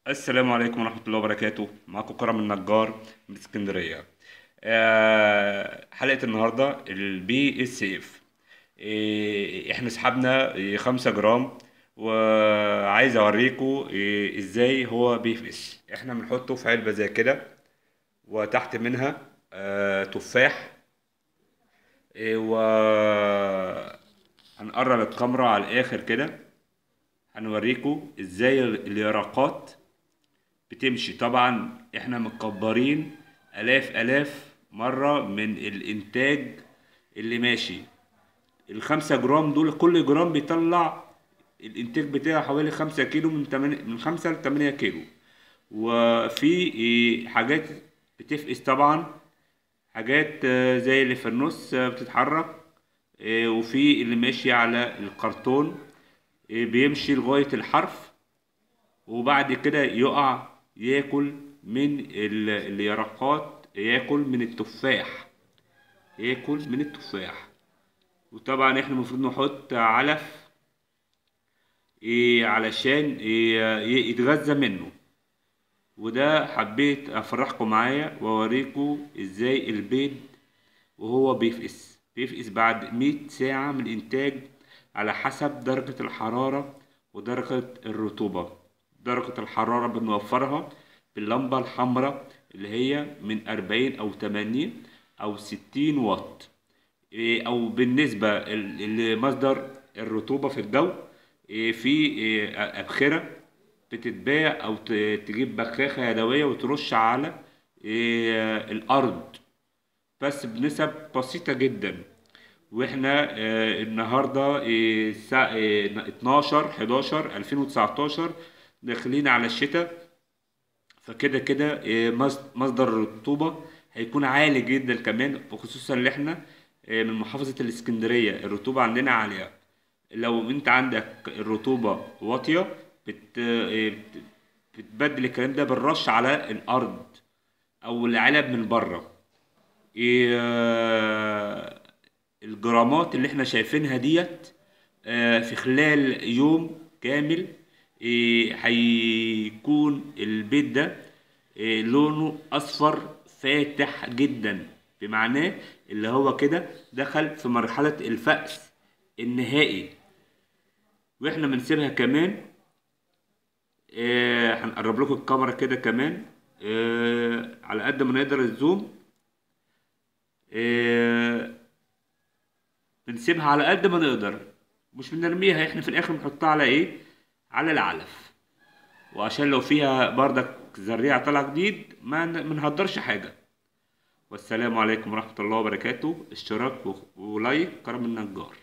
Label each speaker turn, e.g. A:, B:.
A: السلام عليكم ورحمة الله وبركاته معكم كرم النجار من اسكندرية آه، حلقة النهاردة البي اس اف احنا سحبنا إيه، خمسة جرام وعايز اوريكم إيه، ازاي هو بيفقس احنا بنحطه في علبة زي كده وتحت منها آه، تفاح إيه، و هنقرب الكاميرا على الاخر كده هنوريكم ازاي اليرقات بتمشي طبعا احنا مكبرين الاف الاف مرة من الانتاج اللي ماشي الخمسة جرام دول كل جرام بيطلع الانتاج بتاعه حوالي خمسة كيلو من تمانية من خمسة لتمانية كيلو وفي إيه، حاجات بتفقس طبعا حاجات آه، زي اللي في النص آه، بتتحرك آه، وفي اللي ماشي على الكرتون آه، بيمشي لغاية الحرف وبعد كده يقع ياكل من ال- اليرقات ياكل من التفاح ياكل من التفاح وطبعا احنا المفروض نحط علف إيه علشان إيه ي- يتغذى منه وده حبيت افرحكم معايا واوريكم ازاي البيض وهو بيفقس بيفقس بعد 100 ساعة من الإنتاج على حسب درجة الحرارة ودرجة الرطوبة درجة الحرارة بنوفرها باللمبة الحمراء اللي هي من 40 أو 80 أو 60 واط إيه، أو بالنسبة ل- لمصدر الرطوبة في الجو إيه، في إيه، أبخرة بتتباع أو ت- تجيب بخاخة يدوية وترش على إيه، الأرض بس بنسب بسيطة جدا واحنا آه، النهاردة آه، الساعة آه، 12 11 2019 داخلين على الشتاء فكده كده آه، مص- مصدر الرطوبة هيكون عالي جدا كمان وخصوصا اللي احنا آه، من محافظة الاسكندرية الرطوبة عندنا عالية لو انت عندك الرطوبة واطية بت... آه، بت- بتبدل الكلام ده بالرش على الأرض أو العلب من بره إيه آه، الجرامات اللي احنا شايفينها ديت آه، في خلال يوم كامل إيه، هيكون البيت ده إيه، لونه اصفر فاتح جدا بمعناه اللي هو كده دخل في مرحلة الفأس النهائي واحنا بنسيبها كمان آه، هنقرب لكم الكاميرا كده كمان آه، على قد ما نقدر الزوم آه، بنسيبها على قد ما نقدر مش بنرميها احنا في الاخر بنحطها على ايه على العلف وعشان لو فيها بردك زريعة طالعة جديد ما ن- ما نهدرش حاجة والسلام عليكم ورحمة الله وبركاته اشتراك و- ولايك كرم النجار